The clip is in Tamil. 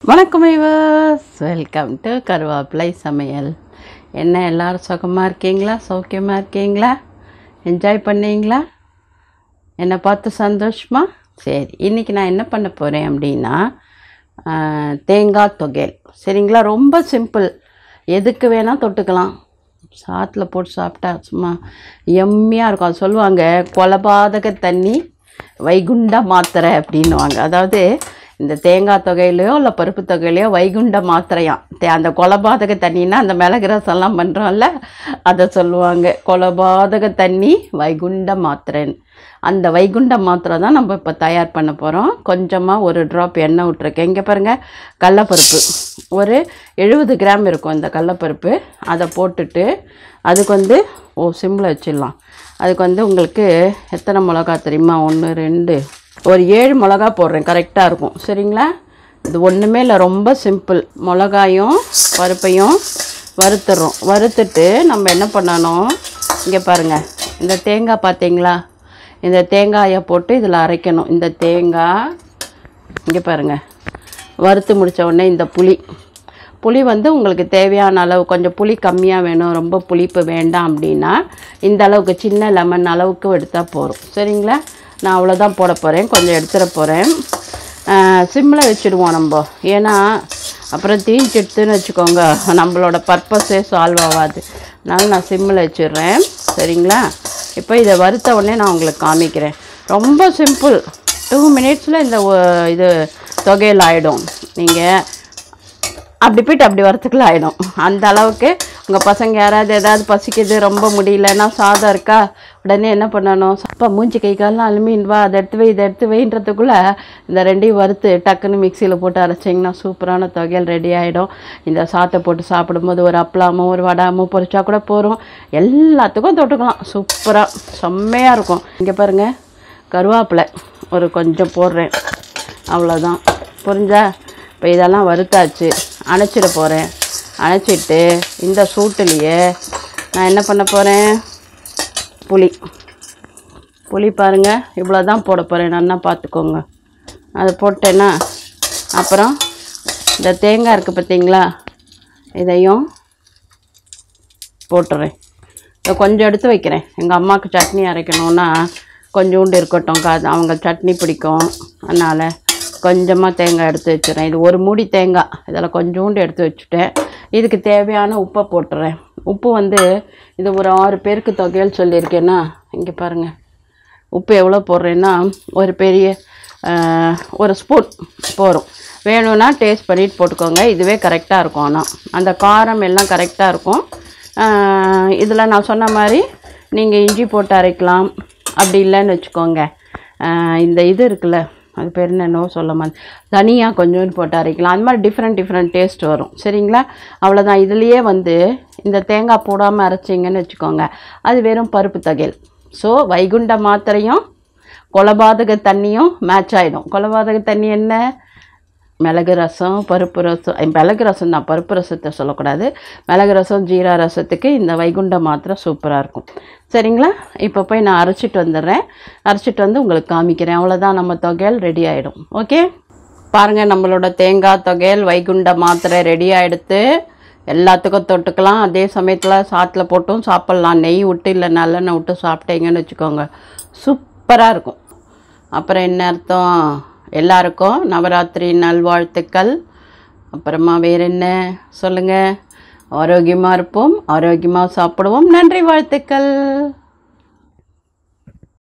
வணக்கம் ஐவர்ஸ் வெல்கம் டு கருவேப்பிலை சமையல் என்ன எல்லாரும் சுகமாக இருக்கீங்களா சௌக்கியமாக இருக்கீங்களா என்ஜாய் பண்ணீங்களா என்னை பார்த்து சந்தோஷமா சரி இன்றைக்கி நான் என்ன பண்ண போகிறேன் அப்படின்னா ஆஹ், தேங்காய் தொகையல் சரிங்களா ரொம்ப சிம்பிள் எதுக்கு வேணால் தொட்டுக்கலாம் சாத்தில் போட்டு சாப்பிட்டா சும்மா எம்மியாக இருக்கும் அது சொல்லுவாங்க கொலபாதக தண்ணி வைகுண்ட மாத்திரை அப்படின்னுவாங்க அதாவது இந்த தேங்காய் தொகையிலையோ இல்லை பருப்பு தொகையிலையோ வைகுண்ட மாத்திரையாம் தே அந்த கொலபாதக தண்ணின்னா அந்த மிளகு ரசம்லாம் பண்ணுறோம்ல அதை சொல்லுவாங்க கொலபாதக தண்ணி வைகுண்ட மாத்திரைன்னு அந்த வைகுண்ட மாத்திரை தான் நம்ம இப்போ தயார் பண்ண போகிறோம் கொஞ்சமாக ஒரு ட்ராப் எண்ணெய் விட்ருக்கேன் இங்கே பாருங்கள் கடலப்பருப்பு ஒரு எழுபது கிராம் இருக்கும் இந்த கடலப்பருப்பு அதை போட்டுட்டு அதுக்கு வந்து ஓ சிம்மில் வச்சிடலாம் அதுக்கு வந்து உங்களுக்கு எத்தனை மிளகா தெரியுமா ஒன்று ரெண்டு ஒரு ஏழு மிளகா போடுறேன் கரெக்டாக இருக்கும் சரிங்களா இது ஒன்றுமே இல்லை ரொம்ப சிம்பிள் மிளகாயும் பருப்பையும் வறுத்துடுறோம் வறுத்துட்டு நம்ம என்ன பண்ணணும் இங்கே பாருங்கள் இந்த தேங்காய் பார்த்தீங்களா இந்த தேங்காயை போட்டு இதில் அரைக்கணும் இந்த தேங்காய் இங்கே பாருங்கள் வறுத்து முடித்த உடனே இந்த புளி புளி வந்து உங்களுக்கு தேவையான அளவு கொஞ்சம் புளி கம்மியாக வேணும் ரொம்ப புளிப்பு வேண்டாம் அப்படின்னா இந்த அளவுக்கு சின்ன லெமன் அளவுக்கு எடுத்தால் போதும் சரிங்களா நான் அவ்வளோதான் போட போகிறேன் கொஞ்சம் எடுத்துட போகிறேன் சிம்மில் வச்சுடுவோம் நம்ம ஏன்னா அப்புறம் தீஞ்சிடுத்துன்னு வச்சுக்கோங்க நம்மளோட பர்பஸே சால்வ் ஆகாது அதனால் நான் சிம்மில் வச்சிடுறேன் சரிங்களா இப்போ இதை வறுத்த உடனே நான் உங்களுக்கு காமிக்கிறேன் ரொம்ப சிம்பிள் டூ மினிட்ஸில் இந்த ஒ- இது தொகையில் ஆகிடும் நீங்கள் அப்படி போயிட்டு அப்படி வரத்துக்குள்ள ஆகிடும் அந்த அளவுக்கு உங்கள் பசங்க யாராவது ஏதாவது பசிக்குது ரொம்ப முடியலன்னா சாதம் இருக்கா உடனே என்ன பண்ணணும் அப்பா மூஞ்சி கை கால்லாம் அலுமின் வா அதை எடுத்து வை இதை எடுத்து வைன்றதுக்குள்ளே இந்த ரெண்டையும் வறுத்து டக்குன்னு மிக்சியில் போட்டு அரைச்சிங்கன்னா சூப்பரான தொகையல் ரெடி ஆகிடும் இந்த சாத்தை போட்டு சாப்பிடும்போது ஒரு அப்பளாமோ ஒரு வடாமோ பொரிச்சா கூட போகிறோம் எல்லாத்துக்கும் தொட்டுக்கலாம் சூப்பராக செம்மையாக இருக்கும் இங்கே பாருங்கள் கருவேப்பிலை ஒரு கொஞ்சம் போடுறேன் அவ்வளோதான் புரிஞ்சா இப்போ இதெல்லாம் வறுத்தாச்சு அணைச்சிட போகிறேன் அணைச்சிட்டு இந்த சூட்டுலேயே நான் என்ன பண்ண போகிறேன் புளி புளி பாருங்கள் இவ்வளோ தான் போட போகிறேன் நல்லா பார்த்துக்கோங்க அதை போட்டேன்னா அப்புறம் இந்த தேங்காய் இருக்குது பார்த்தீங்களா இதையும் போட்டுறேன் இதை கொஞ்சம் எடுத்து வைக்கிறேன் எங்கள் அம்மாவுக்கு சட்னி அரைக்கணுன்னா கொஞ்சோண்டு இருக்கட்டும் கா அவங்க சட்னி பிடிக்கும் அதனால் கொஞ்சமாக தேங்காய் எடுத்து வச்சுறேன் இது ஒரு மூடி தேங்காய் இதில் கொஞ்சோண்டு எடுத்து வச்சுட்டேன் இதுக்கு தேவையான உப்பை போட்டுறேன் உப்பு வந்து இது ஒரு ஆறு பேருக்கு தொகையல் சொல்லியிருக்கேன்னா இங்கே பாருங்கள் உப்பு எவ்வளோ போடுறேன்னா ஒரு பெரிய ஆஹ், ஒரு ஸ்பூன் போதும் வேணும்னா டேஸ்ட் பண்ணிட்டு போட்டுக்கோங்க இதுவே கரெக்டாக இருக்கும் ஆனால் அந்த காரம் எல்லாம் கரெக்டாக இருக்கும் இதில் நான் சொன்ன மாதிரி நீங்கள் இஞ்சி போட்டு அரைக்கலாம் அப்படி இல்லைன்னு வச்சுக்கோங்க ஆஹ், இந்த இது இருக்குல்ல அது பேர் என்னன்னோ சொல்ல மாதிரி தனியாக கொஞ்சோண்டு போட்டு அரைக்கலாம் அந்த மாதிரி டிஃப்ரெண்ட் டிஃப்ரெண்ட் டேஸ்ட் வரும் சரிங்களா அவ்வளோதான் இதுலேயே வந்து இந்த தேங்காய் போடாமல் அரைச்சிங்கன்னு வச்சுக்கோங்க அது வெறும் பருப்பு தகையல் ஸோ வைகுண்ட மாத்திரையும் கொலபாதக தண்ணியும் மேட்ச் ஆகிடும் கொலபாதக தண்ணி என்ன மிளகு ரசம் பருப்பு ரசம் ஐ, மிளகு ரசம் தான் பருப்பு ரசத்தை சொல்லக்கூடாது மிளகு ரசம் ஜீரா ரசத்துக்கு இந்த வைகுண்ட மாத்திரை சூப்பராக இருக்கும் சரிங்களா இப்போ போய் நான் அரைச்சிட்டு வந்துடுறேன் அரைச்சிட்டு வந்து உங்களுக்கு காமிக்கிறேன் அவ்வளோதான் நம்ம தொகையல் ரெடி ஆகிடும் ஓகே பாருங்கள் நம்மளோட தேங்காய் தொகையல் வைகுண்ட மாத்திரை ரெடி ஆகிடுத்து எல்லாத்துக்கும் தொட்டுக்கலாம் அதே சமயத்தில் சாத்தில் போட்டும் சாப்பிட்லாம் நெய் விட்டு இல்லை நல்லெண்ணெய் விட்டு சாப்பிட்டீங்கன்னு வச்சுக்கோங்க சூப்பராக இருக்கும் அப்புறம் என்ன அர்த்தம் எல்லாருக்கும் நவராத்திரி நல்வாழ்த்துக்கள் அப்புறமா வேற என்ன சொல்லுங்கள் ஆரோக்கியமாக இருப்போம் ஆரோக்கியமாக சாப்பிடுவோம் நன்றி வாழ்த்துக்கள்